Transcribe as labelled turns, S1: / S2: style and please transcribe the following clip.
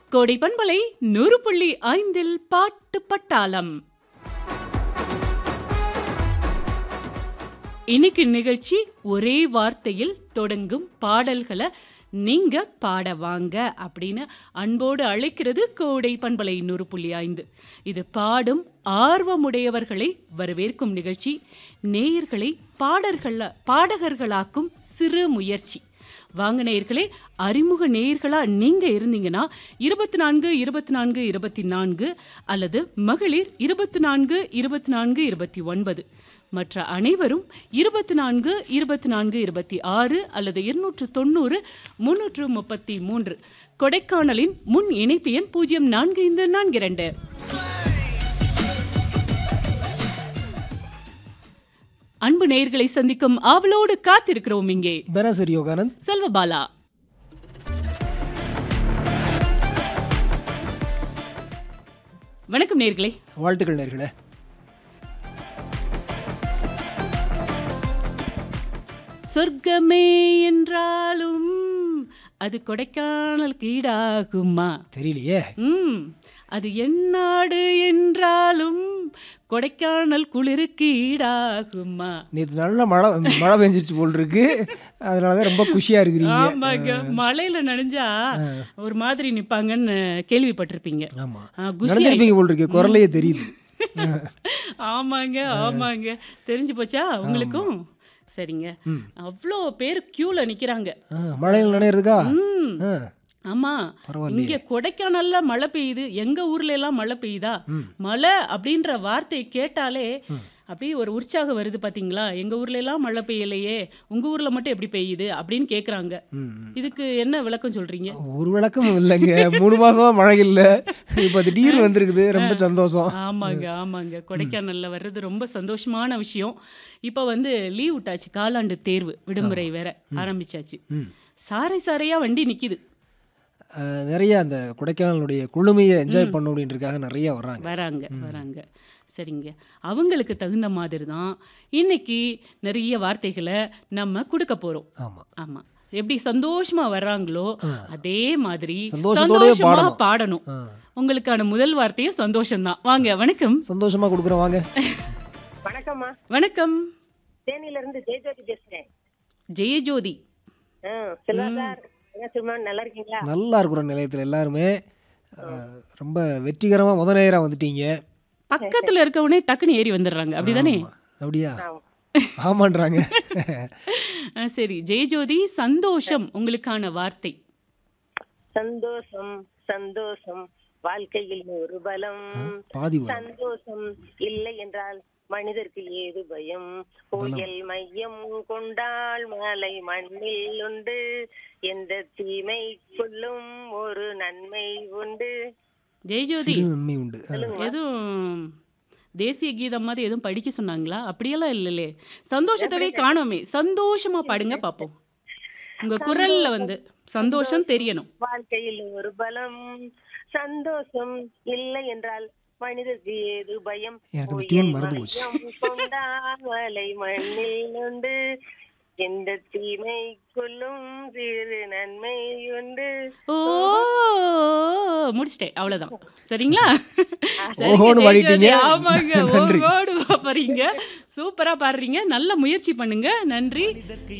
S1: கோடை பண்பலை நூறு புள்ளி ஐந்தில் பாட்டு பட்டாளம் இன்னைக்கு நிகழ்ச்சி ஒரே வார்த்தையில் தொடங்கும் பாடல்களை நீங்க பாட வாங்க அப்படின்னு அன்போடு அழைக்கிறது கோடை பண்பலை நூறு புள்ளி ஐந்து இது பாடும் ஆர்வமுடையவர்களை வரவேற்கும் நிகழ்ச்சி நேயர்களை பாடல்கள பாடகர்களாக்கும் சிறு முயற்சி வாங்க நேயர்களே அறிமுக நேயர்களா நீங்க இருந்தீங்கன்னா இருபத்தி நான்கு இருபத்தி நான்கு இருபத்தி நான்கு அல்லது மகளிர் இருபத்தி நான்கு இருபத்தி நான்கு இருபத்தி ஒன்பது மற்ற அனைவரும் இருபத்தி நான்கு இருபத்தி நான்கு இருபத்தி ஆறு அல்லது இருநூற்று தொண்ணூறு முன்னூற்று முப்பத்தி மூன்று கொடைக்கானலின் முன் இணைப்பு எண் பூஜ்ஜியம் நான்கு ஐந்து நான்கு இரண்டு அன்பு நேயர்களை சந்திக்கும் ஆவலோடு காத்திருக்கிறோம் இங்கே
S2: பேராசிரியர் யோகானந்த்
S1: செல்வபாலா வணக்கம் நேர்களே
S2: வாழ்த்துக்கள் நேர்களே
S1: சொர்க்கமே என்றாலும் அது கொடைக்கானலுக்கு ஈடாகுமா
S2: தெரியலையே
S1: ம் அது எந்நாடு என்றாலும் கொடைக்கானல் குளிருக்கு ஈடாகுமா
S2: நேற்று நல்ல மழை மழை பெஞ்சிருச்சு போல் இருக்கு அதனால தான் ரொம்ப குஷியாக இருக்கிறீங்க
S1: ஆமாங்க மழையில நனைஞ்சா ஒரு மாதிரி நிப்பாங்கன்னு கேள்விப்பட்டிருப்பீங்க
S2: ஆமாம்
S1: ஆ, குஷி
S2: நினைச்சிருப்பீங்க போல் இருக்கு குரலையே தெரியுது
S1: ஆமாங்க ஆமாங்க தெரிஞ்சு போச்சா உங்களுக்கும் சரிங்க அவ்வளோ பேர் கியூல நிக்கிறாங்க
S2: ஆ, மழையில் நனையிறதுக்கா
S1: ம்
S2: ஆ,
S1: ஆமா
S2: பரவாயில்லையே.
S1: இங்க கொடைக்கானல்ல மழை பெய்யுது எங்க ஊர்ல எல்லாம் மழை பெய்யுதா மழை அப்படின்ற வார்த்தையை கேட்டாலே அப்படியே ஒரு உற்சாகம் வருது பாத்தீங்களா எங்க ஊர்ல எல்லாம் மழை பெய்யலையே உங்க ஊர்ல மட்டும் எப்படி பெய்யுது அப்படின்னு கேக்குறாங்க
S2: ம்.
S1: இதுக்கு என்ன விளக்கம் சொல்றீங்க
S2: ஒரு விளக்கம் இல்லைங்க மூணு மாசமா மழை இல்லை இப்போ திடீர்னு வந்திருக்குது ரொம்ப சந்தோஷம்
S1: ஆமாங்க ஆமாங்க கொடைக்கானல்ல வர்றது ரொம்ப சந்தோஷமான விஷயம் இப்போ வந்து லீவ் விட்டாச்சு காலாண்டு தேர்வு விடுமுறை வேற ஆரம்பிச்சாச்சு சாறை சாறையா வண்டி நிக்குது
S2: ஆ, நிறைய அந்த கொடைக்கானலுடைய குளுமையை என்ஜாய் பண்ண அப்படின்றதுக்காக நிறைய வர்றாங்க
S1: வராங்க வராங்க சரிங்க அவங்களுக்கு தகுந்த மாதிரி தான் இன்னைக்கு நிறைய வார்த்தைகளை நம்ம கொடுக்க போறோம்
S2: ஆமாம்
S1: ஆமா எப்படி சந்தோஷமா வர்றாங்களோ அதே மாதிரி
S2: சந்தோஷத்தோடயே
S1: சந்தோஷமா
S2: பாடணும்.
S1: பாடணும்
S2: ஆ.
S1: உங்களுக்கான முதல் வார்த்தையும் சந்தோஷம்தான் வாங்க வணக்கம்
S2: சந்தோஷமா கொடுக்குறோம் வாங்க
S3: வணக்கம்மா
S1: வணக்கம்
S3: தேனியில இருந்து ஜெயஜோதி பேசுறேன்
S1: ஜெயஜோதி
S3: ஆ, செல்வா சார் என்ன சும்மா நல்லா இருக்கீங்களா
S2: நல்லா இருக்கிறோம் நிலையத்தில் எல்லாருமே ஆ, ரொம்ப வெற்றிகரமாக முத நேராக வந்துட்டீங்க
S1: பக்கத்துல இருக்கவனே டக்குன்னு ஏறி வந்துடுறாங்க அப்படிதானே
S2: ஆமா. அப்படியா
S3: ஆமா.
S2: ஆமான்றாங்க
S1: ஆ, சரி ஜெயஜோதி சந்தோஷம் உங்களுக்கான வார்த்தை
S3: சந்தோஷம் சந்தோஷம் வாழ்க்கையில் ஒரு பலம்
S2: பாதி வரும்
S3: சந்தோஷம் இல்லை என்றால் மனிதருக்கு ஏது பயம் புயல் மையம் கொண்டால் மலை மண்ணில் உண்டு எந்த தீமைக்குள்ளும் ஒரு நன்மை உண்டு
S1: ஜெயஜோதி
S2: சிறு நன்மை உண்டு ஆ.
S1: எதுவும் தேசிய கீதம் மாதிரி எதுவும் படிக்க சொன்னாங்களா அப்படியெல்லாம் இல்லைலே சந்தோஷத்தவே காணோமே சந்தோஷமா பாடுங்க பார்ப்போம் உங்க குரல்ல வந்து சந்தோஷம் தெரியணும்
S3: வாழ்க்கையில் ஒரு பலம் சந்தோஷம் இல்லை என்றால் மனிதருக்கு ஏது பயம்
S2: எனக்கு அந்த
S3: புயல்
S2: tune மறந்து போச்சு.
S3: மயம் கொண்டால் மலை மண்ணில் உண்டு எந்த தீமைக்குள்ளும் சிறு நன்மை உண்டு
S1: ஓ முடிச்சிட்டேன் அவ்வளவுதான் சரிங்களா சரிங்க,
S2: ஓஹோன்னு
S1: ஜெயஜோதி.
S2: பாடிட்டீங்க.
S1: ஆமாங்க
S2: நன்றி.
S1: ஓஹோடு பாடுறீங்க சூப்பரா பாடுறீங்க நல்ல முயற்சி பண்ணுங்க நன்றி